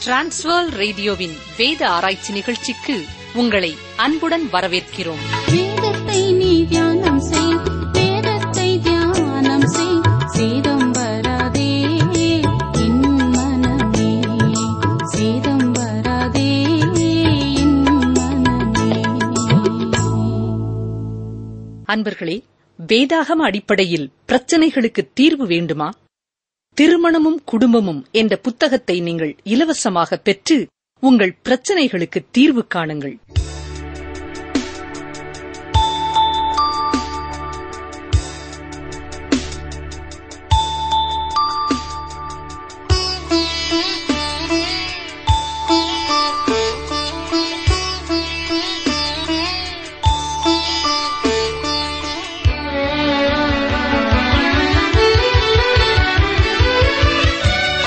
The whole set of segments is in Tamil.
டிரான்ஸ்வர் ரேடியோவின் வேத ஆராய்ச்சி நிகழ்ச்சிக்கு உங்களை அன்புடன் வரவேற்கிறோம் வேதத்தை நீ தியானம் செய் வேதத்தை தியானம் செய் சேதம் வராதே என் மனமே சேதம் வராதே என் மனமே அன்பர்களே வேதாகம அடிப்படையில் பிரச்சனைகளுக்கு தீர்வு வேண்டுமா திருமணமும் குடும்பமும் என்ற புத்தகத்தை நீங்கள் இலவசமாக பெற்று உங்கள் பிரச்சனைகளுக்கு தீர்வு காணுங்கள்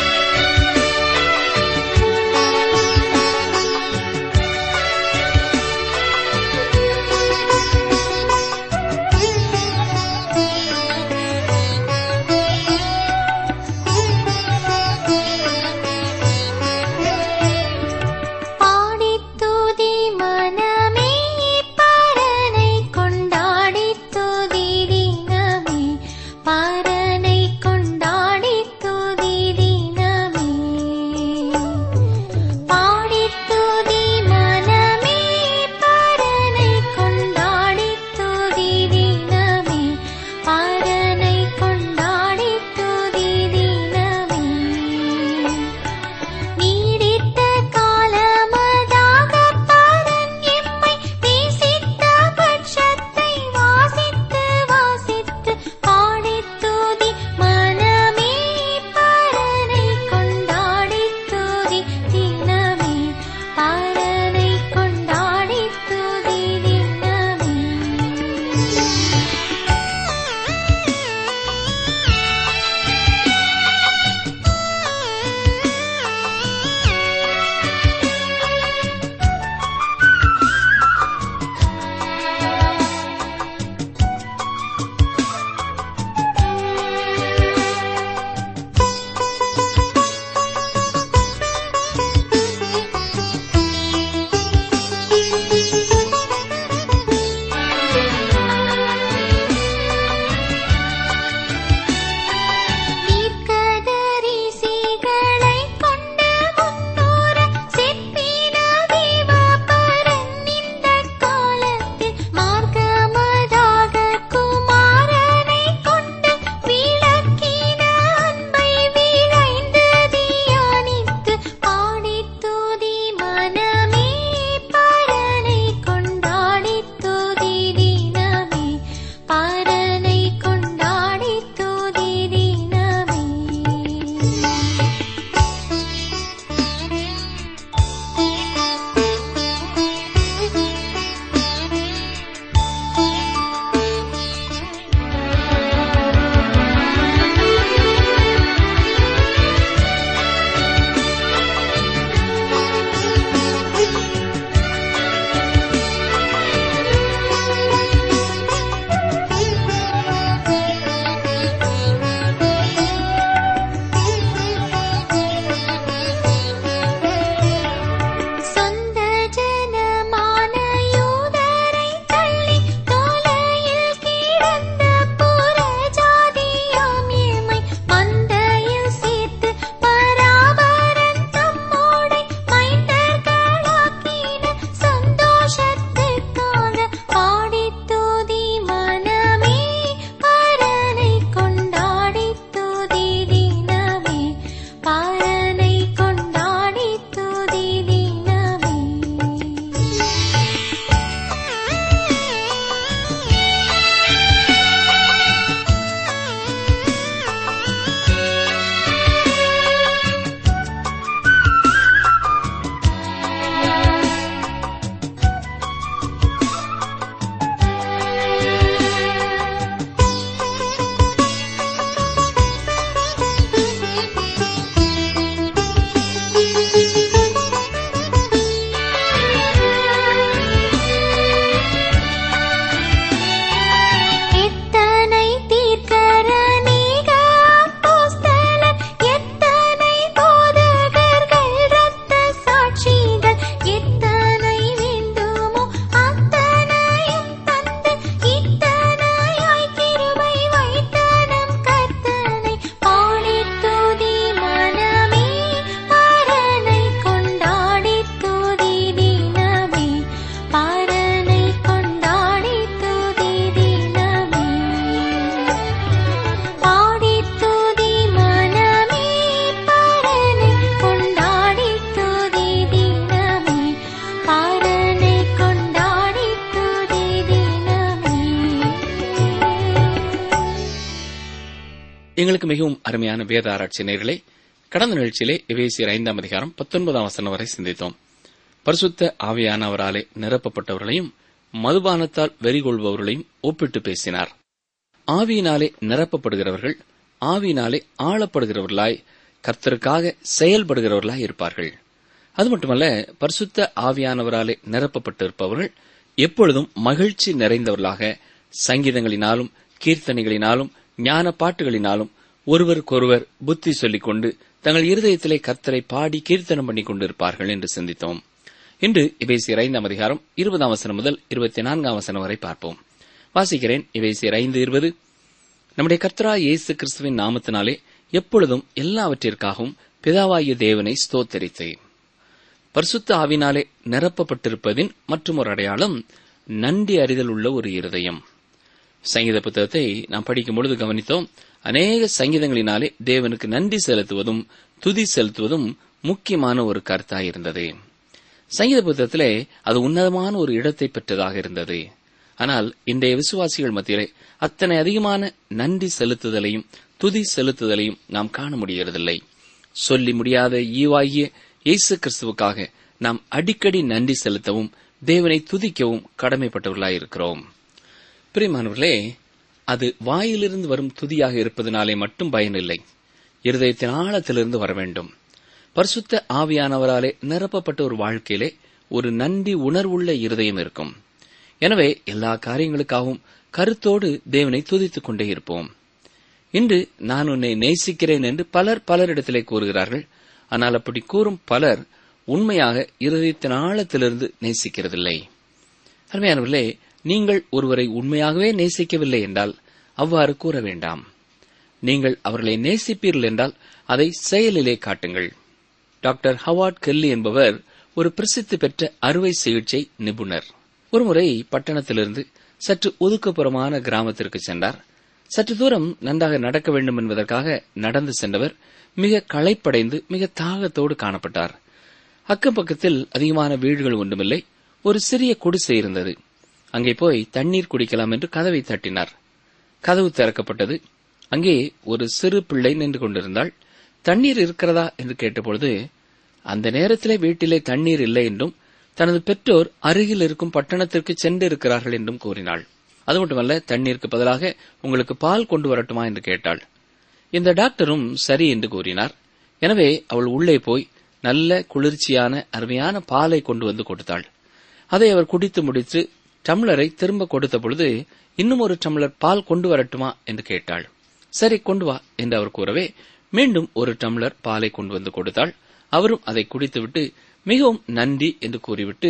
வேதத்தை எங்களுக்கு மிகவும் அருமையான வேத ஆராய்ச்சி நேர்களே கடந்த நிகழ்ச்சியிலே எவேசியர் ஐந்தாம் அதிகாரம் பத்தொன்பதாம் வசனம் வரை சிந்தித்தோம் பரிசுத்த ஆவியானவராலே நிரப்பப்பட்டவர்களையும் மதுபானத்தால் வெறிகொள்பவர்களையும் ஒப்பிட்டு பேசினார் ஆவியினாலே நிரப்பப்படுகிறவர்கள் ஆவியினாலே ஆளப்படுகிறவர்களாய் கர்த்தருக்காக செயல்படுகிறவர்களாய் இருப்பார்கள் அது மட்டுமல்ல பரிசுத்த ஆவியானவராலே நிரப்பப்பட்டிருப்பவர்கள் எப்பொழுதும் மகிழ்ச்சி நிறைந்தவர்களாக சங்கீதங்களினாலும் கீர்த்தனைகளினாலும் ஞான பாட்டுகளினாலும் ஒருவருக்கொருவர் புத்தி சொல்லிக் கொண்டு தங்கள் இருதயத்திலே கர்த்தரை பாடி கீர்த்தனம் பண்ணிக் கொண்டிருப்பார்கள் என்று சிந்தித்தோம் இன்று இவைசியர் ஐந்தாம் அதிகாரம் இருபதாம் வசனம் முதல் இருபத்தி நான்காம் வசனம் வரை பார்ப்போம் வாசிக்கிறேன் இவைசியர் ஐந்து இருபது நம்முடைய கர்த்தரா இயேசு கிறிஸ்துவின் நாமத்தினாலே எப்பொழுதும் எல்லாவற்றிற்காகவும் பிதாவாகிய தேவனை ஸ்தோத்தரித்தேன் பரிசுத்த ஆவினாலே நிரப்பப்பட்டிருப்பதின் மற்றும் ஒரு அடையாளம் நன்றி அறிதல் உள்ள ஒரு இருதயம் சங்கீத புத்தகத்தை நாம் படிக்கும் பொழுது கவனித்தோம் அநேக சங்கீதங்களினாலே தேவனுக்கு நன்றி செலுத்துவதும் துதி செலுத்துவதும் முக்கியமான ஒரு கருத்தாயிருந்தது சங்கீத புத்தகத்திலே அது உன்னதமான ஒரு இடத்தை பெற்றதாக இருந்தது ஆனால் இன்றைய விசுவாசிகள் மத்தியிலே அத்தனை அதிகமான நன்றி செலுத்துதலையும் துதி செலுத்துதலையும் நாம் காண முடிகிறதில்லை சொல்லி முடியாத ஈவாகிய இயேசு கிறிஸ்துவுக்காக நாம் அடிக்கடி நன்றி செலுத்தவும் தேவனை துதிக்கவும் கடமைப்பட்டவர்களாயிருக்கிறோம் பிரியமானவர்களே அது வாயிலிருந்து வரும் துதியாக இருப்பதனாலே மட்டும் பயனில்லை இருதயத்தின் ஆழத்திலிருந்து வர வேண்டும் பரிசுத்த ஆவியானவராலே நிரப்பப்பட்ட ஒரு வாழ்க்கையிலே ஒரு நன்றி உணர்வுள்ள இருதயம் இருக்கும் எனவே எல்லா காரியங்களுக்காகவும் கருத்தோடு தேவனை துதித்துக் கொண்டே இருப்போம் இன்று நான் உன்னை நேசிக்கிறேன் என்று பலர் பலரிடத்திலே கூறுகிறார்கள் ஆனால் அப்படி கூறும் பலர் உண்மையாக இருதயத்தின் ஆழத்திலிருந்து நேசிக்கிறதில்லை அருமையானவர்களே நீங்கள் ஒருவரை உண்மையாகவே நேசிக்கவில்லை என்றால் அவ்வாறு கூற வேண்டாம் நீங்கள் அவர்களை நேசிப்பீர்கள் என்றால் அதை செயலிலே காட்டுங்கள் டாக்டர் ஹவார்ட் கெல்லி என்பவர் ஒரு பிரசித்தி பெற்ற அறுவை சிகிச்சை நிபுணர் ஒருமுறை பட்டணத்திலிருந்து சற்று ஒதுக்குப்புறமான கிராமத்திற்கு சென்றார் சற்று தூரம் நன்றாக நடக்க வேண்டும் என்பதற்காக நடந்து சென்றவர் மிக களைப்படைந்து மிக தாகத்தோடு காணப்பட்டார் அக்கம் பக்கத்தில் அதிகமான வீடுகள் ஒன்றுமில்லை ஒரு சிறிய குடிசை இருந்தது அங்கே போய் தண்ணீர் குடிக்கலாம் என்று கதவை தட்டினார் கதவு திறக்கப்பட்டது அங்கே ஒரு சிறு பிள்ளை நின்று கொண்டிருந்தாள் தண்ணீர் இருக்கிறதா என்று கேட்டபொழுது அந்த நேரத்திலே வீட்டிலே தண்ணீர் இல்லை என்றும் தனது பெற்றோர் அருகில் இருக்கும் பட்டணத்திற்கு சென்று இருக்கிறார்கள் என்றும் கூறினாள் அது மட்டுமல்ல தண்ணீருக்கு பதிலாக உங்களுக்கு பால் கொண்டு வரட்டுமா என்று கேட்டாள் இந்த டாக்டரும் சரி என்று கூறினார் எனவே அவள் உள்ளே போய் நல்ல குளிர்ச்சியான அருமையான பாலை கொண்டு வந்து கொடுத்தாள் அதை அவர் குடித்து முடித்து டம்ளரை திரும்ப கொடுத்த பொழுது இன்னும் ஒரு டம்ளர் பால் கொண்டு வரட்டுமா என்று கேட்டாள் சரி கொண்டு வா என்று அவர் கூறவே மீண்டும் ஒரு டம்ளர் பாலை கொண்டு வந்து கொடுத்தாள் அவரும் அதை குடித்துவிட்டு மிகவும் நன்றி என்று கூறிவிட்டு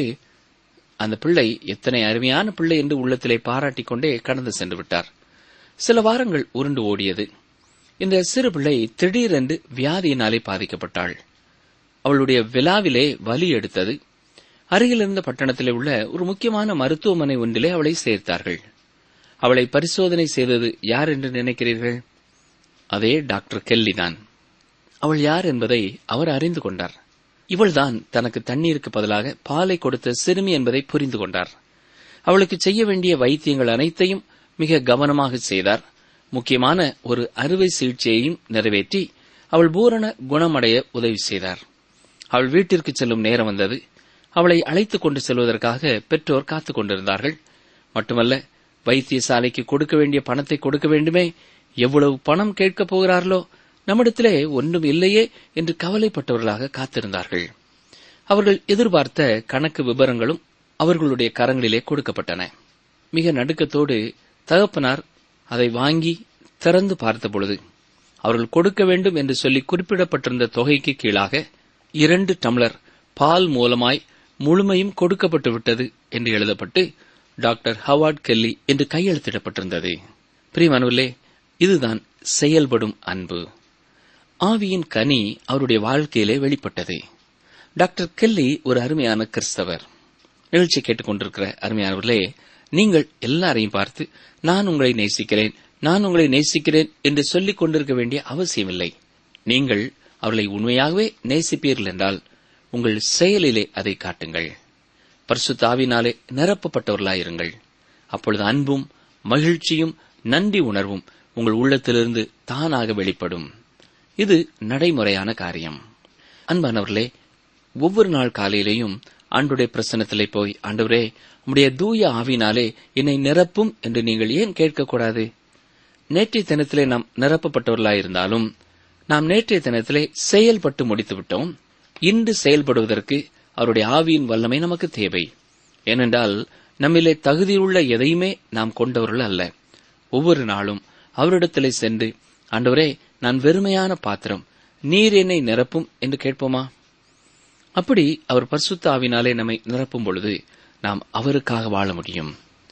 அந்த பிள்ளை எத்தனை அருமையான பிள்ளை என்று உள்ளத்திலே பாராட்டிக் கொண்டே கடந்து சென்று விட்டார் சில வாரங்கள் உருண்டு ஓடியது இந்த சிறு பிள்ளை திடீரென்று வியாதியினாலே பாதிக்கப்பட்டாள் அவளுடைய விழாவிலே வலி எடுத்தது அருகிலிருந்த பட்டணத்திலே உள்ள ஒரு முக்கியமான மருத்துவமனை ஒன்றிலே அவளை சேர்த்தார்கள் அவளை பரிசோதனை செய்தது யார் என்று நினைக்கிறீர்கள் அதே டாக்டர் கெல்லி தான் அவள் யார் என்பதை அவர் அறிந்து கொண்டார் இவள்தான் தனக்கு தண்ணீருக்கு பதிலாக பாலை கொடுத்த சிறுமி என்பதை புரிந்து கொண்டார் அவளுக்கு செய்ய வேண்டிய வைத்தியங்கள் அனைத்தையும் மிக கவனமாக செய்தார் முக்கியமான ஒரு அறுவை சிகிச்சையையும் நிறைவேற்றி அவள் பூரண குணமடைய உதவி செய்தார் அவள் வீட்டிற்கு செல்லும் நேரம் வந்தது அவளை அழைத்துக் கொண்டு செல்வதற்காக பெற்றோர் காத்துக் கொண்டிருந்தார்கள் மட்டுமல்ல வைத்தியசாலைக்கு கொடுக்க வேண்டிய பணத்தை கொடுக்க வேண்டுமே எவ்வளவு பணம் கேட்கப் போகிறார்களோ நம்மிடத்திலே ஒன்றும் இல்லையே என்று கவலைப்பட்டவர்களாக காத்திருந்தார்கள் அவர்கள் எதிர்பார்த்த கணக்கு விவரங்களும் அவர்களுடைய கரங்களிலே கொடுக்கப்பட்டன மிக நடுக்கத்தோடு தகப்பனார் அதை வாங்கி திறந்து பார்த்தபொழுது அவர்கள் கொடுக்க வேண்டும் என்று சொல்லி குறிப்பிடப்பட்டிருந்த தொகைக்கு கீழாக இரண்டு டம்ளர் பால் மூலமாய் முழுமையும் கொடுக்கப்பட்டு விட்டது என்று எழுதப்பட்டு டாக்டர் ஹவார்ட் கெல்லி என்று கையெழுத்திடப்பட்டிருந்தது பிரியமானவர்களே இதுதான் செயல்படும் அன்பு ஆவியின் கனி அவருடைய வாழ்க்கையிலே வெளிப்பட்டது டாக்டர் கெல்லி ஒரு அருமையான கிறிஸ்தவர் நிகழ்ச்சி கேட்டுக்கொண்டிருக்கிற அருமையானவர்களே நீங்கள் எல்லாரையும் பார்த்து நான் உங்களை நேசிக்கிறேன் நான் உங்களை நேசிக்கிறேன் என்று சொல்லிக் கொண்டிருக்க வேண்டிய அவசியமில்லை நீங்கள் அவர்களை உண்மையாகவே நேசிப்பீர்கள் என்றால் உங்கள் செயலிலே அதை காட்டுங்கள் பரிசுத்தாவினாலே நிரப்பப்பட்டவர்களாயிருங்கள் அப்பொழுது அன்பும் மகிழ்ச்சியும் நன்றி உணர்வும் உங்கள் உள்ளத்திலிருந்து தானாக வெளிப்படும் இது நடைமுறையான காரியம் அன்பானவர்களே ஒவ்வொரு நாள் காலையிலேயும் ஆண்டுடைய பிரசனத்திலே போய் ஆண்டவரே உம்முடைய தூய ஆவினாலே என்னை நிரப்பும் என்று நீங்கள் ஏன் கேட்கக்கூடாது நேற்றைய தினத்திலே நாம் நிரப்பப்பட்டவர்களாயிருந்தாலும் நாம் நேற்றைய தினத்திலே செயல்பட்டு முடித்து விட்டோம் இன்று செயல்படுவதற்கு அவருடைய ஆவியின் வல்லமை நமக்கு தேவை ஏனென்றால் நம்மிலே தகுதியுள்ள எதையுமே நாம் கொண்டவர்கள் அல்ல ஒவ்வொரு நாளும் அவரிடத்திலே சென்று ஆண்டவரே நான் வெறுமையான பாத்திரம் நீர் என்னை நிரப்பும் என்று கேட்போமா அப்படி அவர் பரிசுத்த ஆவினாலே நம்மை நிரப்பும் பொழுது நாம் அவருக்காக வாழ முடியும்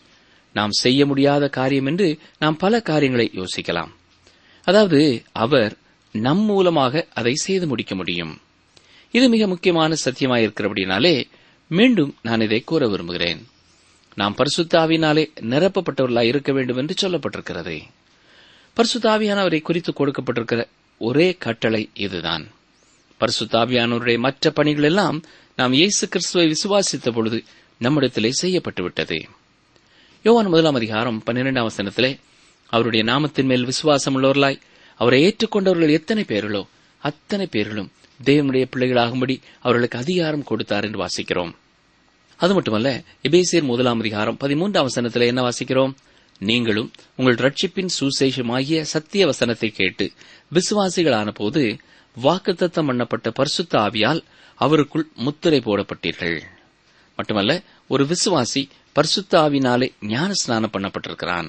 நாம் செய்ய முடியாத காரியம் என்று நாம் பல காரியங்களை யோசிக்கலாம் அதாவது அவர் நம் மூலமாக அதை செய்து முடிக்க முடியும் இது மிக முக்கியமான சத்தியமாயிருக்கிறபடினாலே மீண்டும் நான் இதை கூற விரும்புகிறேன் நாம் பரிசுத்த ஆவினாலே நிரப்பப்பட்டவர்களாய் இருக்க வேண்டும் என்று சொல்லப்பட்டிருக்கிறது பரிசுத்த ஆவியானவரை குறித்து கொடுக்கப்பட்டிருக்கிற ஒரே கட்டளை இதுதான் பரிசுத்த ஆவியானவருடைய மற்ற பணிகள் எல்லாம் நாம் இயேசு கிறிஸ்துவை விசுவாசித்த பொழுது நம்மிடத்திலே செய்யப்பட்டு விட்டது யோவான் முதலாம் அதிகாரம் பன்னிரெண்டாம் வசனத்திலே அவருடைய நாமத்தின் மேல் விசுவாசம் உள்ளவர்களாய் அவரை ஏற்றுக்கொண்டவர்கள் எத்தனை பேர்களோ அத்தனை பேர்களும் தேவனுடைய பிள்ளைகளாகும்படி அவர்களுக்கு அதிகாரம் கொடுத்தார் என்று வாசிக்கிறோம் அது மட்டுமல்ல எபேசியர் முதலாம் அதிகாரம் பதிமூன்றாம் வசனத்தில் என்ன வாசிக்கிறோம் நீங்களும் உங்கள் ரட்சிப்பின் சுசேஷமாகிய சத்திய வசனத்தை கேட்டு விசுவாசிகளான போது வாக்குத்தத்தம் பண்ணப்பட்ட பரிசுத்த ஆவியால் அவருக்குள் முத்திரை போடப்பட்டீர்கள் மட்டுமல்ல ஒரு விசுவாசி பரிசுத்த ஆவினாலே ஞான ஸ்நானம் பண்ணப்பட்டிருக்கிறான்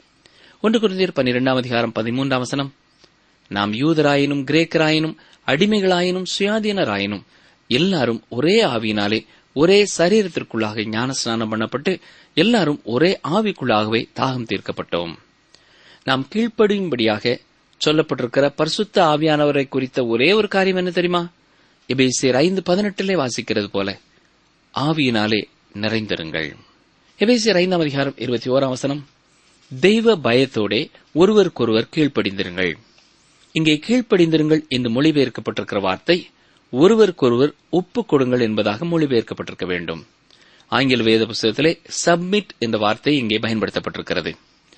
ஒன்று குருந்தியர் பன்னிரெண்டாம் அதிகாரம் பதிமூன்றாம் வசனம் நாம் யூதராயினும் கிரேக்கராயினும் அடிமைகளாயினும் சுயாதீனராயினும் எல்லாரும் ஒரே ஆவியினாலே ஒரே சரீரத்திற்குள்ளாக ஞான ஸ்நானம் பண்ணப்பட்டு எல்லாரும் ஒரே ஆவிக்குள்ளாகவே தாகம் தீர்க்கப்பட்டோம் நாம் கீழ்ப்படியும்படியாக சொல்லப்பட்டிருக்கிற பரிசுத்த ஆவியானவரை குறித்த ஒரே ஒரு காரியம் என்ன தெரியுமா எபேசியர் ஐந்து பதினெட்டிலே வாசிக்கிறது போல ஆவியினாலே நிறைந்திருங்கள் எபேசியர் ஐந்தாம் அதிகாரம் இருபத்தி ஓராம் வசனம் தெய்வ பயத்தோடே ஒருவருக்கொருவர் கீழ்ப்படிந்திருங்கள் இங்கே கீழ்ப்படிந்திருங்கள் என்று மொழிபெயர்க்கப்பட்டிருக்கிற வார்த்தை ஒருவருக்கொருவர் ஒப்புக் கொடுங்கள் என்பதாக மொழிபெயர்க்கப்பட்டிருக்க வேண்டும் ஆங்கில வேத புஸ்தகத்திலே சப்மிட் என்ற வார்த்தை இங்கே பயன்படுத்தப்பட்டிருக்கிறது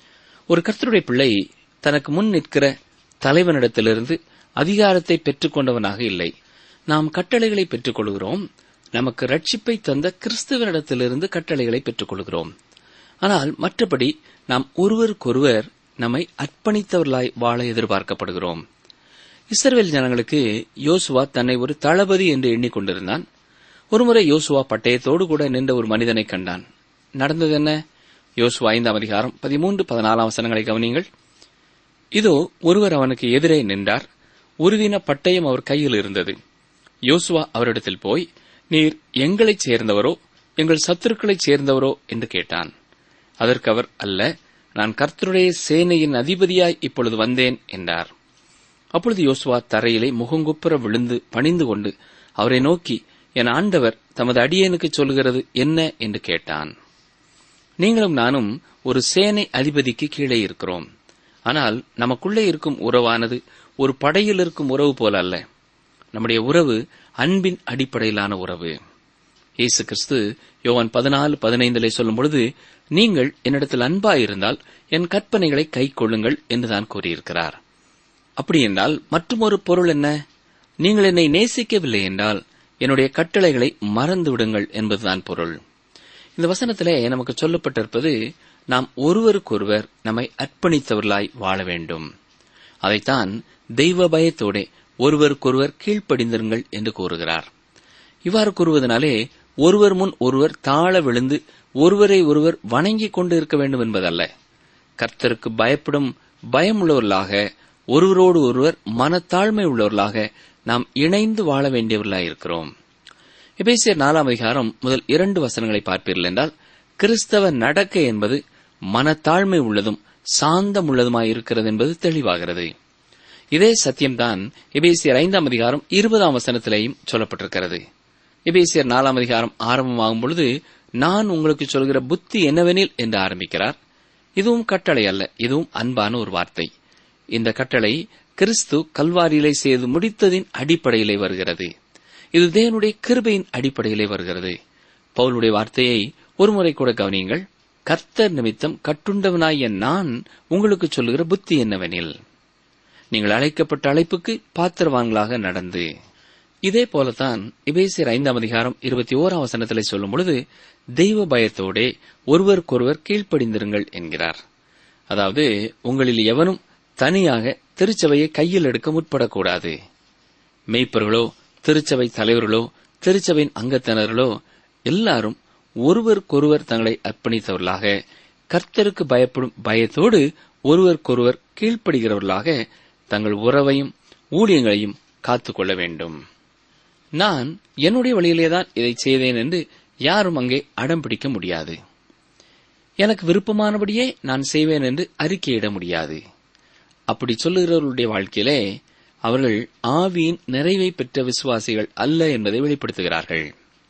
ஒரு கர்த்தருடைய பிள்ளை தனக்கு முன் நிற்கிற தலைவனிடத்திலிருந்து அதிகாரத்தை பெற்றுக்கொண்டவனாக இல்லை நாம் கட்டளைகளை பெற்றுக் கொள்கிறோம் நமக்கு ரட்சிப்பை தந்த கிறிஸ்துவனிடத்திலிருந்து கட்டளைகளை பெற்றுக் கொள்கிறோம் ஆனால் மற்றபடி நாம் ஒருவருக்கொருவர் நம்மை அர்ப்பணித்தவர்களாய் வாழ எதிர்பார்க்கப்படுகிறோம் இஸ்ரவேல் ஜனங்களுக்கு யோசுவா தன்னை ஒரு தளபதி என்று எண்ணிக்கொண்டிருந்தான் ஒருமுறை யோசுவா பட்டயத்தோடு கூட நின்ற ஒரு மனிதனை கண்டான் நடந்தது என்ன யோசுவா ஐந்தாம் அதிகாரம் பதிமூன்று பதினாலாம் வசனங்களை கவனியுங்கள் இதோ ஒருவர் அவனுக்கு எதிரே நின்றார் உருவின பட்டயம் அவர் கையில் இருந்தது யோசுவா அவரிடத்தில் போய் நீர் எங்களைச் சேர்ந்தவரோ எங்கள் சத்துருக்களைச் சேர்ந்தவரோ என்று கேட்டான் அதற்கு அவர் அல்ல நான் கர்த்தருடைய சேனையின் அதிபதியாய் இப்பொழுது வந்தேன் என்றார் அப்பொழுது யோசுவா தரையிலே முகங்குப்புற விழுந்து பணிந்து கொண்டு அவரை நோக்கி என் ஆண்டவர் தமது அடியேனுக்கு சொல்கிறது என்ன என்று கேட்டான் நீங்களும் நானும் ஒரு சேனை அதிபதிக்கு கீழே இருக்கிறோம் ஆனால் நமக்குள்ளே இருக்கும் உறவானது ஒரு படையில் இருக்கும் உறவு போல அல்ல நம்முடைய உறவு அன்பின் அடிப்படையிலான உறவு இயேசு கிறிஸ்து யோவான் பதினாலு பதினைந்திலே சொல்லும் பொழுது நீங்கள் என்னிடத்தில் அன்பாயிருந்தால் என் கற்பனைகளை கை கொள்ளுங்கள் என்றுதான் கூறியிருக்கிறார் அப்படி என்றால் மற்றும் ஒரு பொருள் என்ன நீங்கள் என்னை நேசிக்கவில்லை என்றால் என்னுடைய கட்டளைகளை மறந்து விடுங்கள் என்பதுதான் பொருள் இந்த வசனத்திலே நமக்கு சொல்லப்பட்டிருப்பது நாம் ஒருவருக்கொருவர் நம்மை அர்ப்பணித்தவர்களாய் வாழ வேண்டும் அதைத்தான் தெய்வ பயத்தோடே ஒருவருக்கொருவர் கீழ்ப்படிந்திருங்கள் என்று கூறுகிறார் இவ்வாறு கூறுவதனாலே ஒருவர் முன் ஒருவர் தாழ விழுந்து ஒருவரை ஒருவர் வணங்கிக் கொண்டு இருக்க வேண்டும் என்பதல்ல கர்த்தருக்கு பயப்படும் பயமுள்ளவர்களாக ஒருவரோடு ஒருவர் மனத்தாழ்மை உள்ளவர்களாக நாம் இணைந்து வாழ வேண்டியவர்களாக இருக்கிறோம் எபேசியர் நாலாம் அதிகாரம் முதல் இரண்டு வசனங்களை பார்ப்பீர்கள் என்றால் கிறிஸ்தவ நடக்கை என்பது மனத்தாழ்மை உள்ளதும் சாந்தம் உள்ளதுமாய் இருக்கிறது என்பது தெளிவாகிறது இதே சத்தியம்தான் எபேசியர் ஐந்தாம் அதிகாரம் இருபதாம் வசனத்திலேயும் சொல்லப்பட்டிருக்கிறது எபேசியர் நாலாம் அதிகாரம் ஆரம்பமாகும் பொழுது நான் உங்களுக்கு சொல்கிற புத்தி என்னவெனில் என்று ஆரம்பிக்கிறார் இதுவும் கட்டளை அல்ல இதுவும் அன்பான ஒரு வார்த்தை இந்த கட்டளை கிறிஸ்து கல்வாரியிலே செய்து முடித்ததின் அடிப்படையிலே வருகிறது இது தேவனுடைய கிருபையின் அடிப்படையிலே வருகிறது பவுலுடைய வார்த்தையை ஒருமுறை கூட கவனியுங்கள் கர்த்தர் நிமித்தம் கட்டுண்டவனாகிய நான் உங்களுக்கு சொல்லுகிற புத்தி என்னவெனில் நீங்கள் அழைக்கப்பட்ட அழைப்புக்கு பாத்திரவான்களாக நடந்து இதே போலத்தான் இபேசியர் ஐந்தாம் அதிகாரம் இருபத்தி ஓராம் வசனத்திலே சொல்லும் பொழுது தெய்வ பயத்தோடே ஒருவருக்கொருவர் கீழ்ப்படிந்திருங்கள் என்கிறார் அதாவது உங்களில் எவனும் தனியாக திருச்சபையை கையில் எடுக்க முற்படக்கூடாது மெய்ப்பர்களோ திருச்சபை தலைவர்களோ திருச்சபையின் அங்கத்தினர்களோ எல்லாரும் ஒருவருக்கொருவர் தங்களை அர்ப்பணித்தவர்களாக கர்த்தருக்கு பயப்படும் பயத்தோடு ஒருவருக்கொருவர் கீழ்ப்படுகிறவர்களாக தங்கள் உறவையும் ஊழியங்களையும் காத்துக்கொள்ள வேண்டும் நான் என்னுடைய வழியிலேதான் இதை செய்தேன் என்று யாரும் அங்கே அடம் பிடிக்க முடியாது எனக்கு விருப்பமானபடியே நான் செய்வேன் என்று அறிக்கையிட முடியாது அப்படி சொல்லுகிறவர்களுடைய வாழ்க்கையிலே அவர்கள் ஆவியின் நிறைவை பெற்ற விசுவாசிகள் அல்ல என்பதை வெளிப்படுத்துகிறார்கள்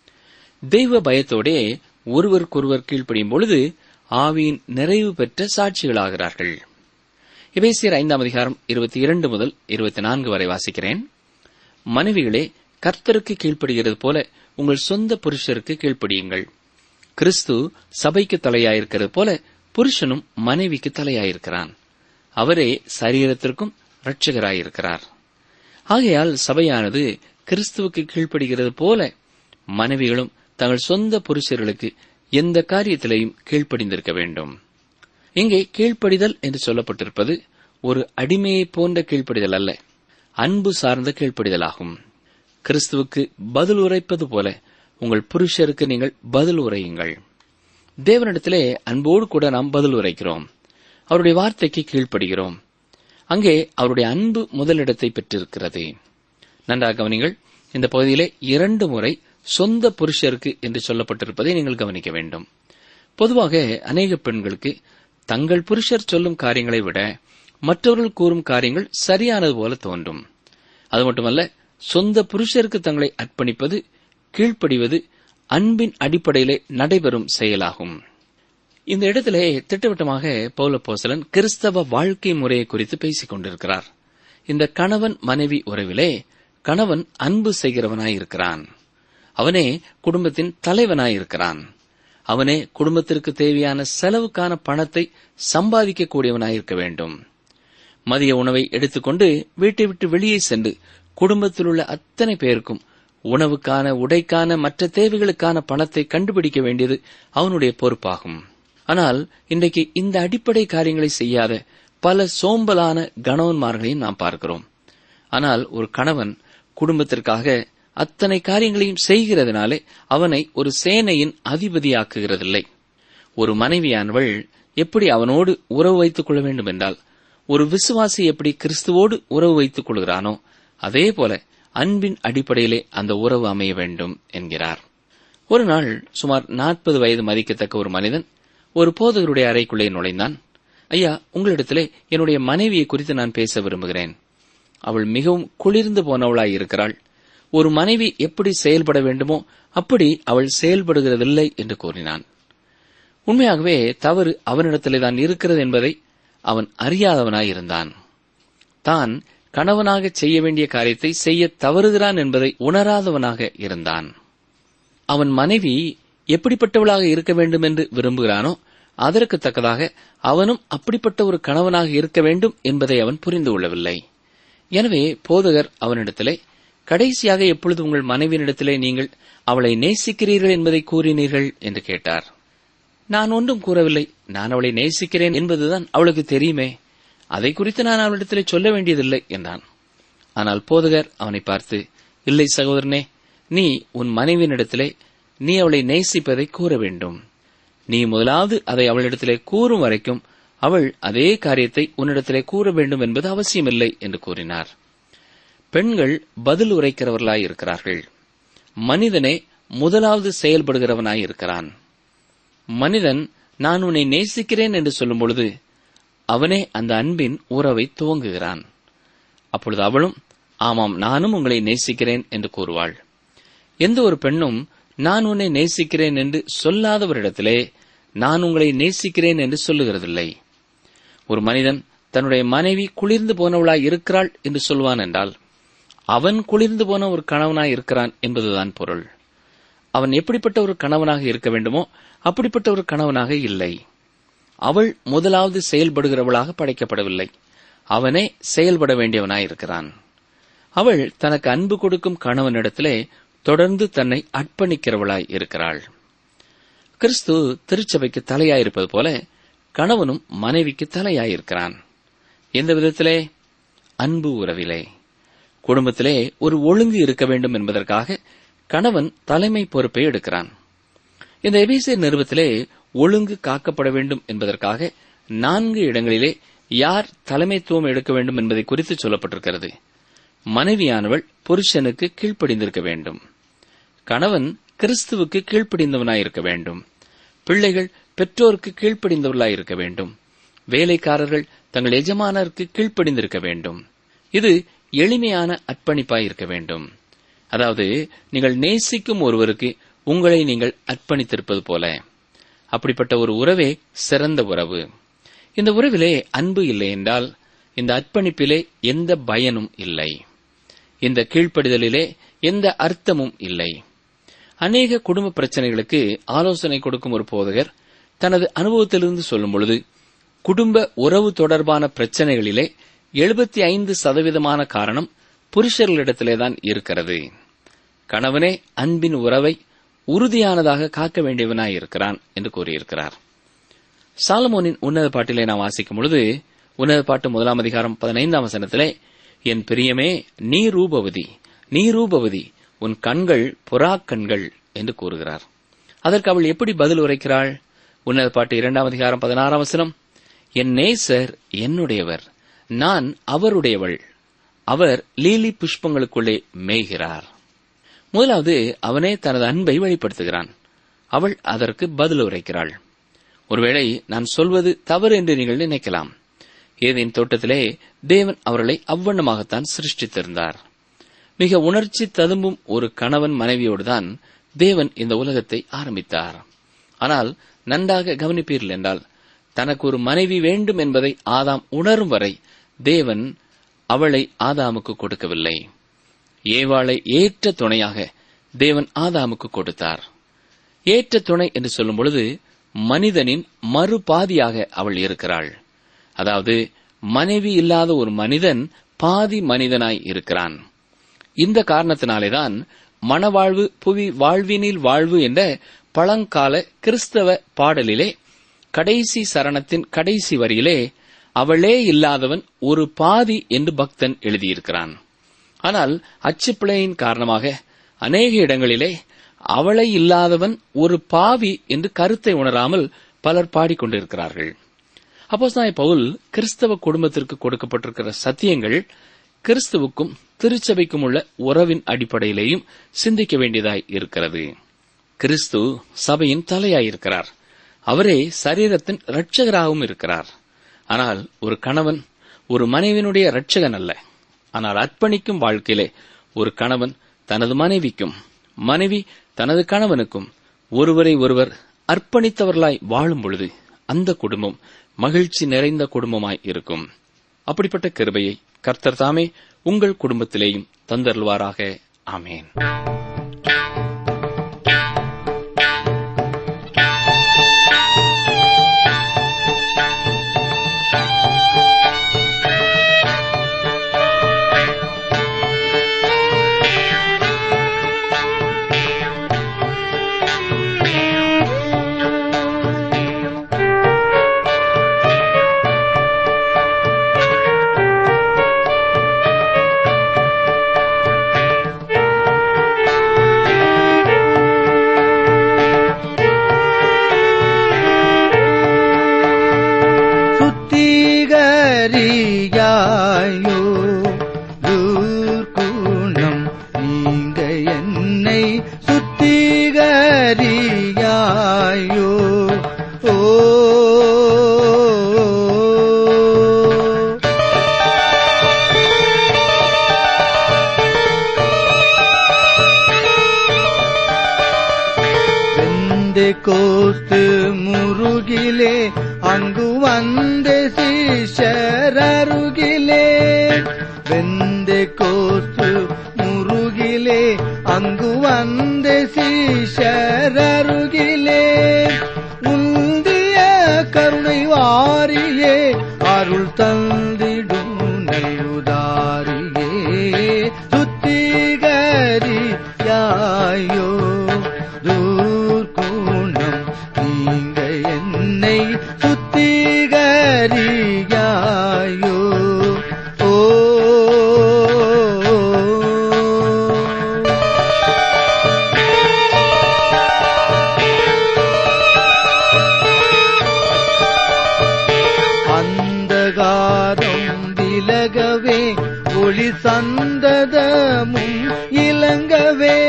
தெய்வ பயத்தோடே ஒருவருக்கொருவர் கீழ்ப்படியும் பொழுது ஆவியின் நிறைவு பெற்ற சாட்சிகளாகிறார்கள் எபேசியர் ஐந்தாம் அதிகாரம் இருபத்தி இரண்டு முதல் இருபத்தி நான்கு வரை வாசிக்கிறேன் மனைவிகளே கர்த்தருக்கு கீழ்ப்படுகிறது போல உங்கள் சொந்த புருஷருக்கு கீழ்ப்படியுங்கள் கிறிஸ்து சபைக்கு தலையாயிருக்கிறது போல புருஷனும் மனைவிக்கு தலையாயிருக்கிறான் அவரே சரீரத்திற்கும் இரட்சகராயிருக்கிறார் ஆகையால் சபையானது கிறிஸ்துவுக்கு கீழ்ப்படுகிறது போல மனைவிகளும் தங்கள் சொந்த புருஷர்களுக்கு எந்த காரியத்திலையும் கீழ்ப்படிந்திருக்க வேண்டும் இங்கே கீழ்ப்படிதல் என்று சொல்லப்பட்டிருப்பது ஒரு அடிமையை போன்ற கீழ்ப்படிதல் அல்ல அன்பு சார்ந்த கீழ்ப்படிதலாகும் கிறிஸ்துவுக்கு பதில் உரைப்பது போல உங்கள் புருஷருக்கு நீங்கள் பதில் உரையுங்கள் தேவனிடத்திலே அன்போடு கூட நாம் பதில் உரைக்கிறோம் அவருடைய வார்த்தைக்கு கீழ்ப்படுகிறோம் அங்கே அவருடைய அன்பு முதலிடத்தை பெற்றிருக்கிறது நன்றாக கவனிங்கள் இந்த பகுதியிலே இரண்டு முறை சொந்த புருஷருக்கு என்று சொல்லப்பட்டிருப்பதை நீங்கள் கவனிக்க வேண்டும் பொதுவாக அநேக பெண்களுக்கு தங்கள் புருஷர் சொல்லும் காரியங்களை விட மற்றவர்கள் கூறும் காரியங்கள் சரியானது போல தோன்றும் அது மட்டுமல்ல சொந்த புருஷருக்கு தங்களை அர்ப்பணிப்பது கீழ்ப்படிவது அன்பின் அடிப்படையிலே நடைபெறும் செயலாகும் இந்த இடத்திலே திட்டவட்டமாக பௌலப்போசலன் கிறிஸ்தவ வாழ்க்கை முறையை குறித்து பேசிக் கொண்டிருக்கிறார் இந்த கணவன் மனைவி உறவிலே கணவன் அன்பு செய்கிறவனாயிருக்கிறான் அவனே குடும்பத்தின் தலைவனாயிருக்கிறான் அவனே குடும்பத்திற்கு தேவையான செலவுக்கான பணத்தை சம்பாதிக்கக்கூடியவனாயிருக்க வேண்டும் மதிய உணவை எடுத்துக்கொண்டு வீட்டை விட்டு வெளியே சென்று குடும்பத்தில் உள்ள அத்தனை பேருக்கும் உணவுக்கான உடைக்கான மற்ற தேவைகளுக்கான பணத்தை கண்டுபிடிக்க வேண்டியது அவனுடைய பொறுப்பாகும் ஆனால் இன்றைக்கு இந்த அடிப்படை காரியங்களை செய்யாத பல சோம்பலான கணவன்மார்களையும் நாம் பார்க்கிறோம் ஆனால் ஒரு கணவன் குடும்பத்திற்காக அத்தனை காரியங்களையும் செய்கிறதுனாலே அவனை ஒரு சேனையின் அதிபதியாக்குகிறதில்லை ஒரு மனைவியானவள் எப்படி அவனோடு உறவு வைத்துக் கொள்ள வேண்டும் என்றால் ஒரு விசுவாசி எப்படி கிறிஸ்துவோடு உறவு வைத்துக் கொள்கிறானோ அதே போல அன்பின் அடிப்படையிலே அந்த உறவு அமைய வேண்டும் என்கிறார் ஒரு நாள் சுமார் நாற்பது வயது மதிக்கத்தக்க ஒரு மனிதன் ஒரு போதகருடைய அறைக்குள்ளே நுழைந்தான் ஐயா உங்களிடத்திலே என்னுடைய மனைவியை குறித்து நான் பேச விரும்புகிறேன் அவள் மிகவும் குளிர்ந்து போனவளாய் இருக்கிறாள் ஒரு மனைவி எப்படி செயல்பட வேண்டுமோ அப்படி அவள் செயல்படுகிறதில்லை என்று கூறினான் உண்மையாகவே தவறு அவனிடத்திலே தான் இருக்கிறது என்பதை அவன் அறியாதவனாய் இருந்தான் தான் கணவனாக செய்ய வேண்டிய காரியத்தை செய்ய தவறுகிறான் என்பதை உணராதவனாக இருந்தான் அவன் மனைவி எப்படிப்பட்டவளாக இருக்க வேண்டும் என்று விரும்புகிறானோ அதற்கு தக்கதாக அவனும் அப்படிப்பட்ட ஒரு கணவனாக இருக்க வேண்டும் என்பதை அவன் புரிந்து கொள்ளவில்லை எனவே போதகர் அவனிடத்திலே கடைசியாக எப்பொழுது உங்கள் மனைவியினிடத்திலே நீங்கள் அவளை நேசிக்கிறீர்கள் என்பதை கூறினீர்கள் என்று கேட்டார் நான் ஒன்றும் கூறவில்லை நான் அவளை நேசிக்கிறேன் என்பதுதான் அவளுக்கு தெரியுமே அதை குறித்து நான் அவளிடத்திலே சொல்ல வேண்டியதில்லை என்றான் ஆனால் போதகர் அவனை பார்த்து இல்லை சகோதரனே நீ உன் மனைவியினிடத்திலே நீ அவளை நேசிப்பதை கூற வேண்டும் நீ முதலாவது அதை அவளிடத்திலே கூறும் வரைக்கும் அவள் அதே காரியத்தை உன்னிடத்திலே கூற வேண்டும் என்பது அவசியமில்லை என்று கூறினார் பெண்கள் பதில் உரைக்கிறவர்களாய் இருக்கிறார்கள் மனிதனே முதலாவது செயல்படுகிறவனாய் இருக்கிறான் மனிதன் நான் உன்னை நேசிக்கிறேன் என்று சொல்லும் பொழுது அவனே அந்த அன்பின் உறவை துவங்குகிறான் அப்பொழுது அவளும் ஆமாம் நானும் உங்களை நேசிக்கிறேன் என்று கூறுவாள் எந்த ஒரு பெண்ணும் நான் உன்னை நேசிக்கிறேன் என்று சொல்லாதவரிடத்திலே நான் உங்களை நேசிக்கிறேன் என்று சொல்லுகிறதில்லை ஒரு மனிதன் தன்னுடைய மனைவி குளிர்ந்து போனவளாய் இருக்கிறாள் என்று சொல்வான் என்றால் அவன் குளிர்ந்து போன ஒரு கணவனாய் இருக்கிறான் என்பதுதான் பொருள் அவன் எப்படிப்பட்ட ஒரு கணவனாக இருக்க வேண்டுமோ அப்படிப்பட்ட ஒரு கணவனாக இல்லை அவள் முதலாவது செயல்படுகிறவளாக படைக்கப்படவில்லை அவனே செயல்பட வேண்டியவனாயிருக்கிறான் அவள் தனக்கு அன்பு கொடுக்கும் கணவனிடத்திலே தொடர்ந்து தன்னை அர்ப்பணிக்கிறவளாய் இருக்கிறாள் கிறிஸ்து திருச்சபைக்கு தலையாயிருப்பது போல கணவனும் மனைவிக்கு தலையாயிருக்கிறான் எந்த விதத்திலே அன்பு உறவிலே குடும்பத்திலே ஒரு ஒழுங்கு இருக்க வேண்டும் என்பதற்காக கணவன் தலைமை பொறுப்பை எடுக்கிறான் இந்த எபிசியர் நிறுவத்திலே ஒழுங்கு காக்கப்பட வேண்டும் என்பதற்காக நான்கு இடங்களிலே யார் தலைமைத்துவம் எடுக்க வேண்டும் என்பதை குறித்து சொல்லப்பட்டிருக்கிறது மனைவியானவள் புருஷனுக்கு கீழ்ப்படிந்திருக்க வேண்டும் கணவன் கிறிஸ்துவுக்கு கீழ்ப்படிந்தவனாயிருக்க வேண்டும் பிள்ளைகள் பெற்றோருக்கு கீழ்ப்படிந்தவர்களாயிருக்க வேண்டும் வேலைக்காரர்கள் தங்கள் எஜமானருக்கு கீழ்ப்படிந்திருக்க வேண்டும் இது எளிமையான அர்ப்பணிப்பாய் இருக்க வேண்டும் அதாவது நீங்கள் நேசிக்கும் ஒருவருக்கு உங்களை நீங்கள் அர்ப்பணித்திருப்பது போல அப்படிப்பட்ட ஒரு உறவே சிறந்த உறவு இந்த உறவிலே அன்பு இல்லை என்றால் இந்த அர்ப்பணிப்பிலே எந்த பயனும் இல்லை இந்த கீழ்ப்படிதலிலே எந்த அர்த்தமும் இல்லை அநேக குடும்ப பிரச்சனைகளுக்கு ஆலோசனை கொடுக்கும் ஒரு போதகர் தனது அனுபவத்திலிருந்து சொல்லும் பொழுது குடும்ப உறவு தொடர்பான பிரச்சனைகளிலே எழுபத்தி ஐந்து சதவீதமான காரணம் புருஷர்களிடத்திலேதான் இருக்கிறது கணவனே அன்பின் உறவை உறுதியானதாக காக்க வேண்டியவனாய் இருக்கிறான் என்று கூறியிருக்கிறார் சாலமோனின் உன்னத பாட்டிலே நாம் வாசிக்கும் பொழுது உன்னத பாட்டு முதலாம் அதிகாரம் பதினைந்தாம் வசனத்திலே என் பிரியமே நீ ரூபவதி நீ ரூபவதி உன் கண்கள் புறா கண்கள் என்று கூறுகிறார் அதற்கு அவள் எப்படி பதில் உரைக்கிறாள் உன்னத பாட்டு இரண்டாம் அதிகாரம் பதினாறாம் வசனம் என் நேசர் என்னுடையவர் நான் அவருடையவள் அவர் லீலி புஷ்பங்களுக்குள்ளே மேய்கிறார் முதலாவது அவனே தனது அன்பை வெளிப்படுத்துகிறான் அவள் அதற்கு பதில் உரைக்கிறாள் ஒருவேளை நான் சொல்வது தவறு என்று நீங்கள் நினைக்கலாம் ஏதேன் தோட்டத்திலே தேவன் அவர்களை அவ்வண்ணமாகத்தான் சிருஷ்டித்திருந்தார் மிக உணர்ச்சி ததும்பும் ஒரு கணவன் மனைவியோடுதான் தேவன் இந்த உலகத்தை ஆரம்பித்தார் ஆனால் நன்றாக கவனிப்பீர்கள் என்றால் தனக்கு ஒரு மனைவி வேண்டும் என்பதை ஆதாம் உணரும் வரை தேவன் அவளை ஆதாமுக்கு கொடுக்கவில்லை ஏவாளை ஏற்ற துணையாக தேவன் ஆதாமுக்கு கொடுத்தார் ஏற்ற துணை என்று சொல்லும் பொழுது மனிதனின் மறுபாதியாக அவள் இருக்கிறாள் அதாவது மனைவி இல்லாத ஒரு மனிதன் பாதி மனிதனாய் இருக்கிறான் இந்த காரணத்தினாலேதான் மணவாழ்வு புவி வாழ்வினில் வாழ்வு என்ற பழங்கால கிறிஸ்தவ பாடலிலே கடைசி சரணத்தின் கடைசி வரியிலே அவளே இல்லாதவன் ஒரு பாதி என்று பக்தன் எழுதியிருக்கிறான் ஆனால் அச்சுப்பிழையின் காரணமாக அநேக இடங்களிலே அவளை இல்லாதவன் ஒரு பாவி என்று கருத்தை உணராமல் பலர் பாடிக்கொண்டிருக்கிறார்கள் அப்போஸ் பவுல் கிறிஸ்தவ குடும்பத்திற்கு கொடுக்கப்பட்டிருக்கிற சத்தியங்கள் கிறிஸ்துவுக்கும் திருச்சபைக்கும் உள்ள உறவின் அடிப்படையிலேயும் சிந்திக்க வேண்டியதாய் இருக்கிறது கிறிஸ்து சபையின் தலையாயிருக்கிறார் அவரே சரீரத்தின் இரட்சகராகவும் இருக்கிறார் ஆனால் ஒரு கணவன் ஒரு மனைவியினுடைய இரட்சகன் அல்ல ஆனால் அர்ப்பணிக்கும் வாழ்க்கையிலே ஒரு கணவன் தனது மனைவிக்கும் மனைவி தனது கணவனுக்கும் ஒருவரை ஒருவர் அர்ப்பணித்தவர்களாய் வாழும் பொழுது அந்த குடும்பம் மகிழ்ச்சி நிறைந்த குடும்பமாய் இருக்கும் அப்படிப்பட்ட கிருபையை கர்த்தர் தாமே உங்கள் குடும்பத்திலேயும் தந்தருள்வாராக ஆமேன் சுத்திகரியாயோ துர்க்குணம் நீங்க என்னை சுத்திகரியாயோ ஓ வெந்து கோஸ்து முருகிலே அங்கு வந்த சீஷரருகிலே வெந்து கோஸ்து முருகிலே அங்கு வந்த சீஷரருகிலே உந்திய கருணை வாரியே அருள் தந்திடும் நல்லுதாரியே சுத்திகரி யாயோ தூர்குணம் நீங்க என்னை சுத்திகரியாயோ ஓ அந்தகாரம் விலகவே ஒளி சந்ததமும் இலங்கவே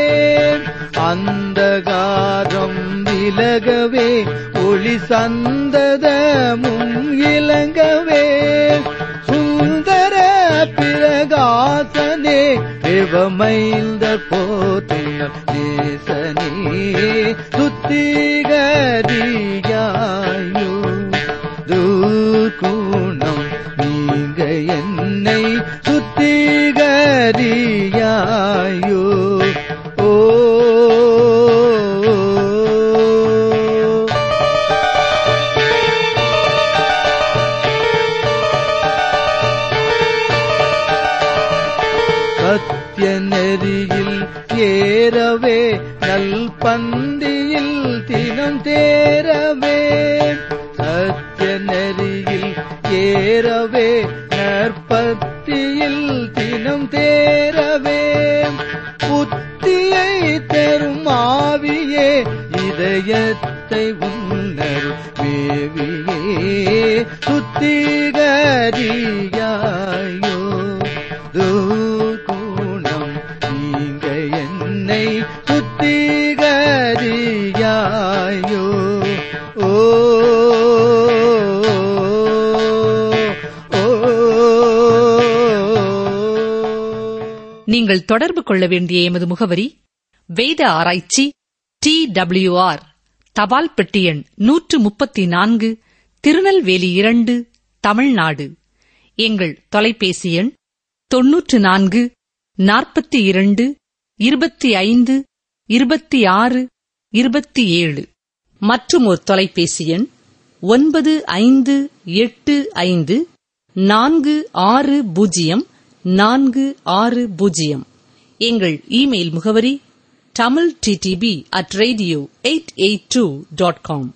அந்தகாரம் விலகவே ஒளி சந்ததமும் இலங்கவே சுந்தர பிரகாசனே தேவமைந்த போத்தும் தேசனே சுத்திகரியாயோ துர்குணம் நீங்க என்னை சுத்திகரியாயோ ஓ சத்திய நெறியில் ஏறவே நல் பந்தியில் தினம் தேரவே சத்திய நெறியில் ஏறவே நற்பத்தியில் தினம் தேரவே புத்தியை தரும் ஆவியே இதயத்தை உன்னரு மேவியே சுத்திகரியாயோ துகுணம் நீங்க என்னை சுத்திகரியாயோ ஓ ஓ நீங்கள் தொடர்பு கொள்ள வேண்டிய எமது முகவரி வேத ஆராய்ச்சி டி ஆர் தபால் பெட்டி எண் நூற்று முப்பத்தி நான்கு திருநெல்வேலி இரண்டு தமிழ்நாடு எங்கள் தொலைபேசி எண் தொன்னூற்று நான்கு நாற்பத்தி இரண்டு இருபத்தி ஐந்து இருபத்தி ஆறு இருபத்தி ஏழு மற்றும் ஒரு தொலைபேசி எண் ஒன்பது ஐந்து எட்டு ஐந்து நான்கு ஆறு பூஜ்ஜியம் நான்கு ஆறு பூஜ்ஜியம் எங்கள் இமெயில் முகவரி Tamil TDP at radio eight eight two dot com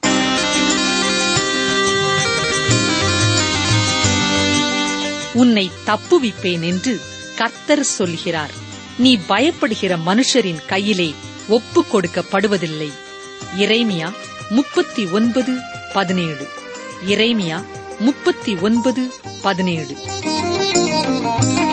உன்னை தப்புவிப்பேன் என்று கர்த்தர் சொல்கிறார் நீ பயப்படுகிற மனுஷரின் கையிலே ஒப்புக் கொடுக்கப்படுவதில்லை இறைமியா முப்பத்தி ஒன்பது பதினேழு இறைமியா முப்பத்தி ஒன்பது பதினேழு